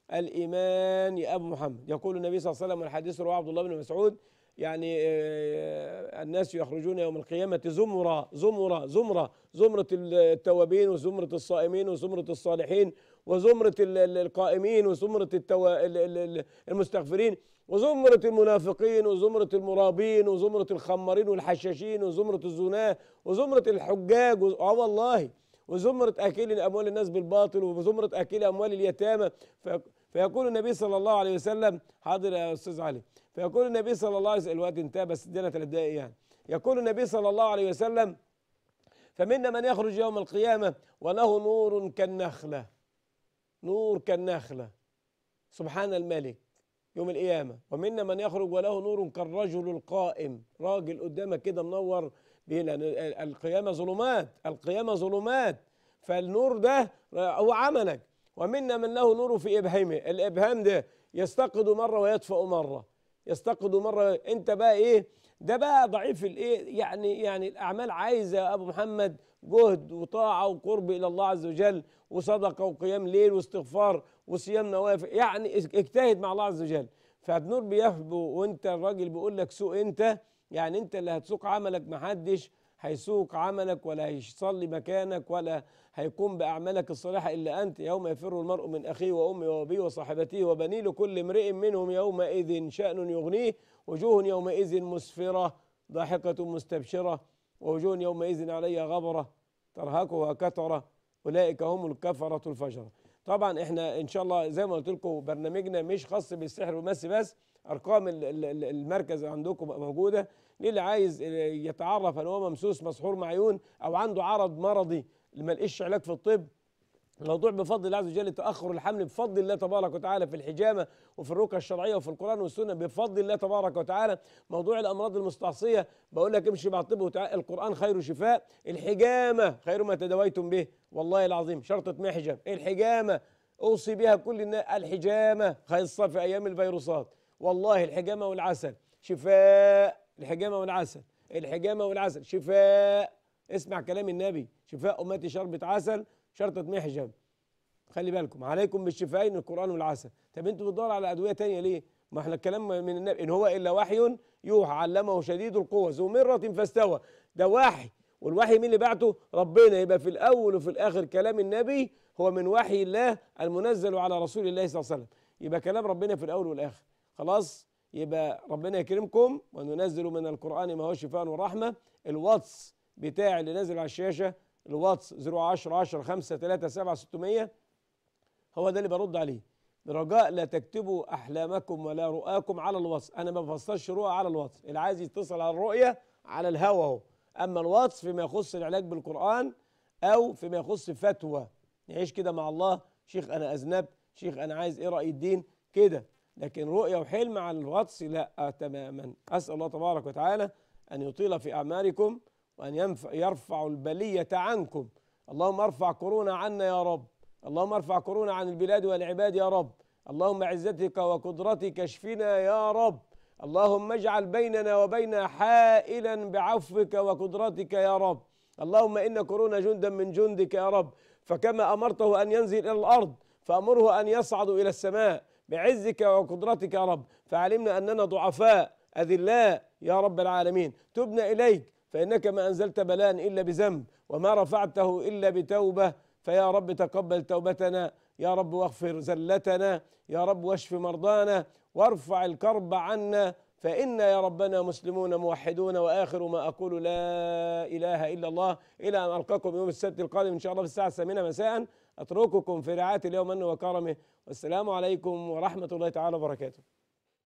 الايمان يا ابو محمد يقول النبي صلى الله عليه وسلم والحديث رواه عبد الله بن مسعود يعني آه، الناس يخرجون يوم القيامة زمرة زمرة زمرة زمرة التوابين وزمرة الصائمين وزمرة الصالحين وزمرة ال- ال- القائمين وزمرة التوا... ال- ال- ال- المستغفرين وزمرة المنافقين وزمرة المرابين وزمرة الخمارين والحشاشين وزمرة الزناة وزمرة الحجاج و... اه والله وزمرة آكلين أموال الناس بالباطل وزمرة آكلي أموال اليتامى في... فيقول النبي صلى الله عليه وسلم حاضر يا أستاذ علي فيقول النبي صلى الله عليه وسلم الوقت انتهى بس ادينا ثلاث دقائق يعني يقول النبي صلى الله عليه وسلم فمنا من يخرج يوم القيامة وله نور كالنخلة نور كالنخلة سبحان الملك يوم القيامة ومنا من يخرج وله نور كالرجل القائم راجل قدامك كده منور بيه لأن القيامة ظلمات القيامة ظلمات فالنور ده هو عملك ومنا من له نور في إبهامه الإبهام ده يستقد مرة ويدفأ مرة يستقد مرة أنت بقى إيه ده بقى ضعيف الإيه يعني يعني الأعمال عايزة يا أبو محمد جهد وطاعة وقرب إلى الله عز وجل وصدقة وقيام ليل واستغفار وصيام نوافل يعني اجتهد مع الله عز وجل فالنور بيهبو وانت الراجل بيقول لك سوق انت يعني انت اللي هتسوق عملك محدش هيسوق عملك ولا هيصلي مكانك ولا هيقوم بأعمالك الصالحة إلا أنت يوم يفر المرء من أخيه وأمه وأبيه وصاحبته وبنيه لكل امرئ منهم يومئذ شأن يغنيه وجوه يومئذ مسفرة ضاحكة مستبشرة ووجوه يومئذ عليها غبرة ترهقها كترة أولئك هم الكفرة الفجرة طبعا احنا ان شاء الله زي ما قلت لكم برنامجنا مش خاص بالسحر والمس بس ارقام ال- ال- ال- المركز عندكم موجوده للي عايز يتعرف ان هو ممسوس مسحور معيون او عنده عرض مرضي اللي ما لقيش علاج في الطب الموضوع بفضل الله عز وجل تاخر الحمل بفضل الله تبارك وتعالى في الحجامه وفي الرقى الشرعيه وفي القران والسنه بفضل الله تبارك وتعالى موضوع الامراض المستعصيه بقول لك امشي مع الطب وتع... القران خير شفاء الحجامه خير ما تداويتم به والله العظيم شرطه محجم الحجامه اوصي بها كل الناس الحجامه خاصه في ايام الفيروسات والله الحجامه والعسل شفاء الحجامه والعسل الحجامه والعسل شفاء اسمع كلام النبي شفاء امتي شربة عسل شرطة محجم خلي بالكم عليكم بالشفاءين القرآن والعسل طب انتوا بتدوروا على أدوية تانية ليه ما احنا الكلام من النبي إن هو إلا وحي يوحى علمه شديد القوة ذو مرة فاستوى ده وحي والوحي مين اللي بعته ربنا يبقى في الأول وفي الآخر كلام النبي هو من وحي الله المنزل على رسول الله صلى الله عليه وسلم يبقى كلام ربنا في الأول والآخر خلاص يبقى ربنا يكرمكم وننزل من القرآن ما هو شفاء ورحمة الواتس بتاعي اللي نازل على الشاشة الواتس 010 10 5 3 7 600 هو ده اللي برد عليه برجاء لا تكتبوا احلامكم ولا رؤاكم على الواتس انا ما بفصلش رؤى على الواتس اللي عايز يتصل على الرؤيه على الهوا اهو اما الواتس فيما يخص العلاج بالقران او فيما يخص فتوى نعيش كده مع الله شيخ انا اذنبت شيخ انا عايز ايه راي الدين كده لكن رؤيه وحلم على الواتس لا تماما اسال الله تبارك وتعالى ان يطيل في اعماركم وأن ينفع يرفع البلية عنكم اللهم ارفع كورونا عنا يا رب اللهم ارفع كورونا عن البلاد والعباد يا رب اللهم عزتك وقدرتك اشفنا يا رب اللهم اجعل بيننا وبين حائلا بعفوك وقدرتك يا رب اللهم إن كورونا جندا من جندك يا رب فكما أمرته أن ينزل إلى الأرض فأمره أن يصعد إلى السماء بعزك وقدرتك يا رب فعلمنا أننا ضعفاء أذلاء يا رب العالمين تبنا إليك فإنك ما أنزلت بلاء إلا بذنب وما رفعته إلا بتوبة فيا رب تقبل توبتنا يا رب واغفر زلتنا يا رب واشف مرضانا وارفع الكرب عنا فإنا يا ربنا مسلمون موحدون وآخر ما أقول لا إله إلا الله إلى أن ألقاكم يوم السبت القادم إن شاء الله في الساعة الثامنة مساء اترككم في رعايه اليوم منه وكرمه والسلام عليكم ورحمه الله تعالى وبركاته